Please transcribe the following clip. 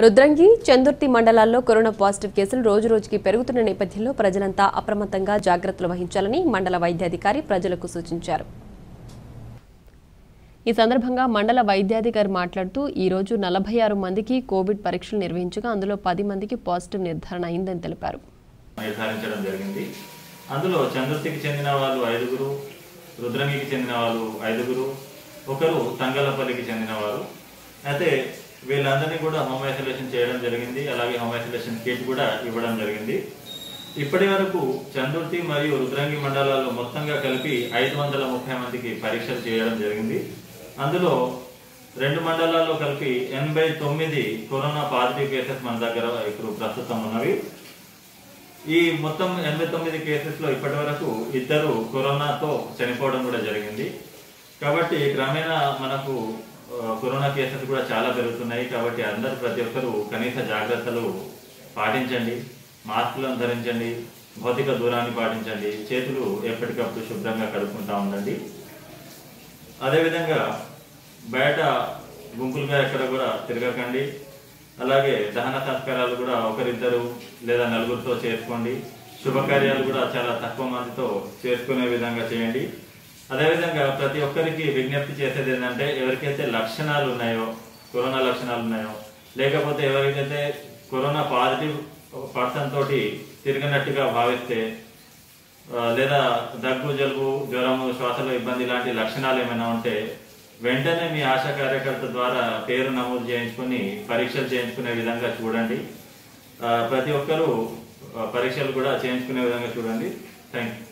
రుద్రంగి చందుర్తి మండలాల్లో corona positive కేసులు రోజు రోజుకి పెరుగుతున్న నేపథ్యంలో ప్రజలంతా అప్రమత్తంగా జాగ్రత్తలు వహించాలని మండల వైద్యాధికారి ప్రజలకు సూచించారు ఈ సందర్భంగా మండల వైద్యాధికారి మాట్లాడుతూ ఈ రోజు నలభై ఆరు మందికి కోవిడ్ పరీక్షలు నిర్వహించగా అందులో పది మందికి పాజిటివ్ నిర్ధారణ అయిందని తెలిపారు నిర్ధారించడం జరిగింది అందులో చంద్రతికి చెందిన వాళ్ళు ఐదుగురు రుద్రంగికి చెందిన వాళ్ళు ఐదుగురు ఒకరు తంగలపల్లికి చెందిన వారు అయితే వీళ్ళందరినీ కూడా హోమ్ ఐసోలేషన్ చేయడం జరిగింది అలాగే హోమ్ ఐసోలేషన్ కిట్ కూడా ఇవ్వడం జరిగింది ఇప్పటి వరకు చందుర్తి మరియు రుద్రంగి మండలాల్లో మొత్తంగా కలిపి ఐదు వందల ముప్పై మందికి పరీక్షలు చేయడం జరిగింది అందులో రెండు మండలాల్లో కలిపి ఎనభై తొమ్మిది కరోనా పాజిటివ్ కేసెస్ మన దగ్గర ఇప్పుడు ప్రస్తుతం ఉన్నవి ఈ మొత్తం ఎనభై తొమ్మిది కేసెస్ లో ఇప్పటి వరకు ఇద్దరు కరోనాతో చనిపోవడం కూడా జరిగింది కాబట్టి క్రమేణా మనకు ఆ, కరోనా కేసెస్ కూడా చాలా పెరుగుతున్నాయి కాబట్టి అందరూ ప్రతి ఒక్కరూ కనీస జాగ్రత్తలు పాటించండి మాస్కులను ధరించండి భౌతిక దూరాన్ని పాటించండి చేతులు ఎప్పటికప్పుడు శుభ్రంగా కడుక్కుంటా ఉండండి అదేవిధంగా బయట గుంపులుగా ఎక్కడ కూడా తిరగకండి అలాగే దహన సంస్కారాలు కూడా ఒకరిద్దరు లేదా నలుగురితో చేసుకోండి శుభకార్యాలు కూడా చాలా తక్కువ మందితో చేసుకునే విధంగా చేయండి అదేవిధంగా ప్రతి ఒక్కరికి విజ్ఞప్తి చేసేది ఏంటంటే ఎవరికైతే లక్షణాలు ఉన్నాయో కరోనా లక్షణాలు ఉన్నాయో లేకపోతే ఎవరికైతే కరోనా పాజిటివ్ పర్సన్ తోటి తిరిగినట్టుగా భావిస్తే ఆ, లేదా దగ్గు జలుబు జ్వరము శ్వాసలో ఇబ్బంది లాంటి లక్షణాలు ఏమైనా ఉంటే వెంటనే మీ ఆశా కార్యకర్త ద్వారా పేరు నమోదు చేయించుకుని పరీక్షలు చేయించుకునే విధంగా చూడండి ఆ, ప్రతి ఒక్కరూ ఆ, పరీక్షలు కూడా చేయించుకునే విధంగా చూడండి థ్యాంక్ యూ